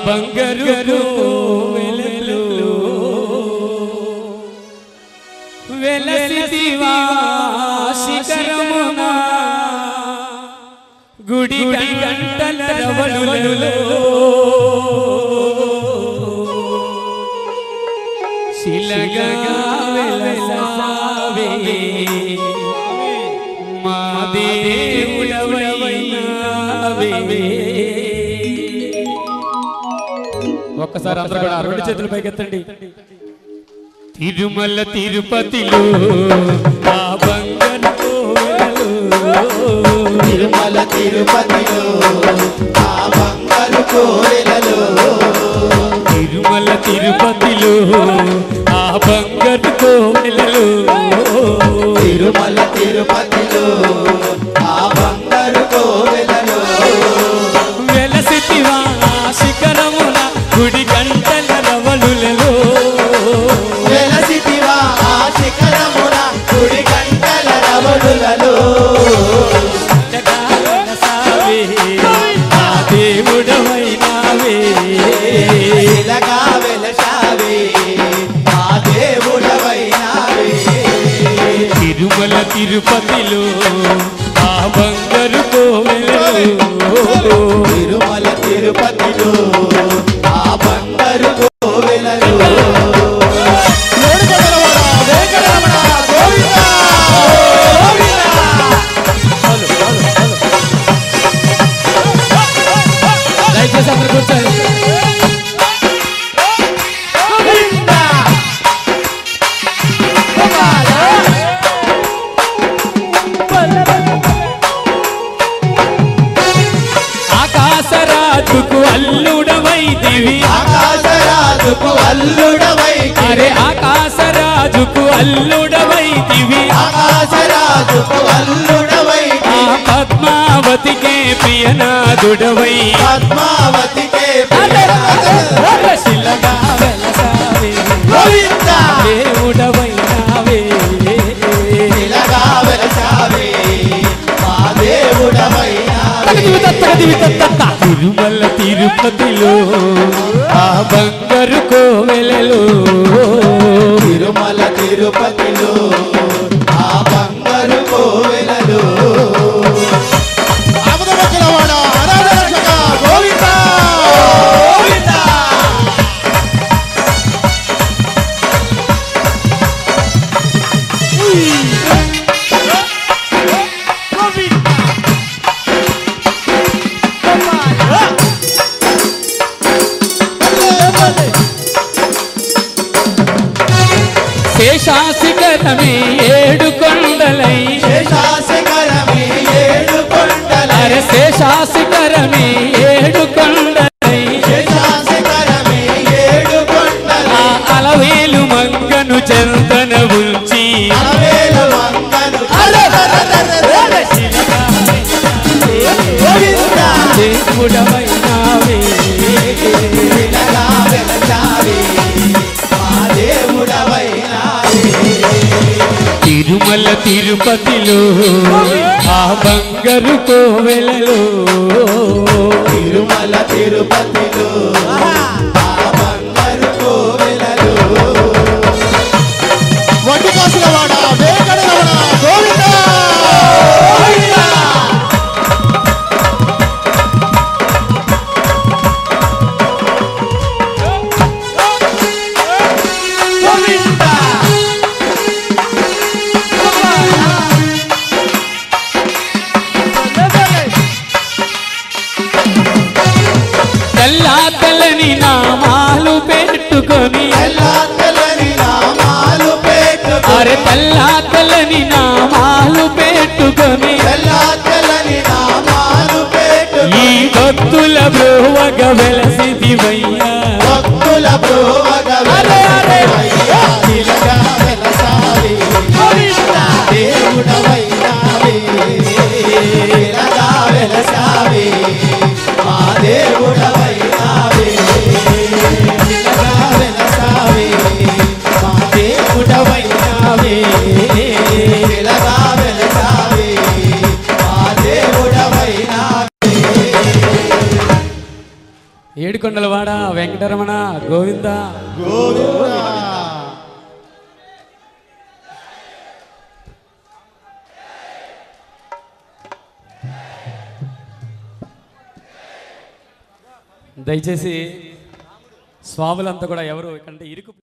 బంగారు వెలలు వెలసితివా శిఖరమున గుడి గంటల రవలులలో శిలగా వెలసావే మా దేవుడవైనావే ఒక్కసారి అందరూ కూడా రెండు చేతులు పైకెత్తండి తిరుమల తిరుపతిలో ఆ బంగారు కోవెలలో తిరుమల తిరుపతిలో ఆ బంగారు కోవెలలో తిరుమల తిరుపతిలో ఆ బంగారు కోవెలలో తిరుమల తిరుపతిలో ఆ బంగారు కోవెలలో వెలసితివా శిఖరమున గుడి గంటల రవలులలో వెలసితివా ఆ శిఖరమున గుడి గంటల రవడులలో చక్కగా వెలసావే, ఆ దేవుడవైనావే ఇలాగా వెలసావే ఆ దేవుడవైనావే తిరుమల తిరుపతిలో ఆ బంగారు కోవెలలో తిరుమల తిరుపతిలో ఆ బంగారు కోవెలలో ఏడుకొండలవాడ, వెంకటరమణ, గోవిందా, గోవిందా. దయచేసి అందరు కూర్చోండి గోవిందా. గోపాల. ఆకాశరాజుకు అల్లుడవై దివి ఆకాశరాజుకు అల్లుడవై అరే ఆకాశరాజుకు అల్లుడవై దివి ఆకాశరాజుకు అల్లుడవై ఆ పద్మావతికే ప్రియనాథుడవై పద్మావతికే శిలగా వెలసావే గోవిందా దేవుడవైనావే ఇలాగా వెలసావే మా దేవుడవైనావే తిరుమల తిరుపతిలో ఆ బంగారు కోవెలలో తిరుమల తిరుపతిలో ఆ బంగారు కోవెలలో ఆపదమొక్కలవాడ అనాథరక్షక గోవిందా గోవిందా శేషాశిఖరమే ఏడు కొండలై శేషాశిఖరమే ఏడు కొండల అరే శేషాశిఖరమే ఏడు కొండలై శేషాశిఖరమే ఏడు కొండల ఆ అలవేలు మంగను చెంతన ఉంచి అలవేలు వంకను గోవిందా దేవుడవైనావే ఇలాగా వెలసావే మా దేవుడవైనావే తిరుమల తిరుపతిలో ఆ బంగారు కోవెలలో తిరుమల తిరుపతిలో ఆ బంగారు కోవెలలో వడ్డీ కాసుల వాడ వేకడలవాడ గోవిందా గోవిందా గోవిందా తెల్లా తెల్లని నామాలు పెట్టుకొని తెల్లా తెల్లని నామాలు పెట్టుకో అరే తెల్లా తెల్లని నామాలు పెట్టుకొని తెల్లా తెల్లని నామాలు పెట్టుకో ఈ భక్తుల బ్రోవగ వెలసిదివయ్యా భక్తుల ప్రోవగ వెలసివయ్యా, తిలగా వెలసావే. దేవుడవైనావే, తిలగా వెలసావే. మా దేవుడవైనావే, తిలగా వెలసావే. మా దేవుడవైనావే, తిలగా వెలసావే. మా దేవుడవైనావే. ఏడు ఏడుకొండలవాడ వెంకటరమణ గోవింద గోవిందా దయచేసి స్వాములంతా కూడా ఎవరు ఇకంటే ఇరుకు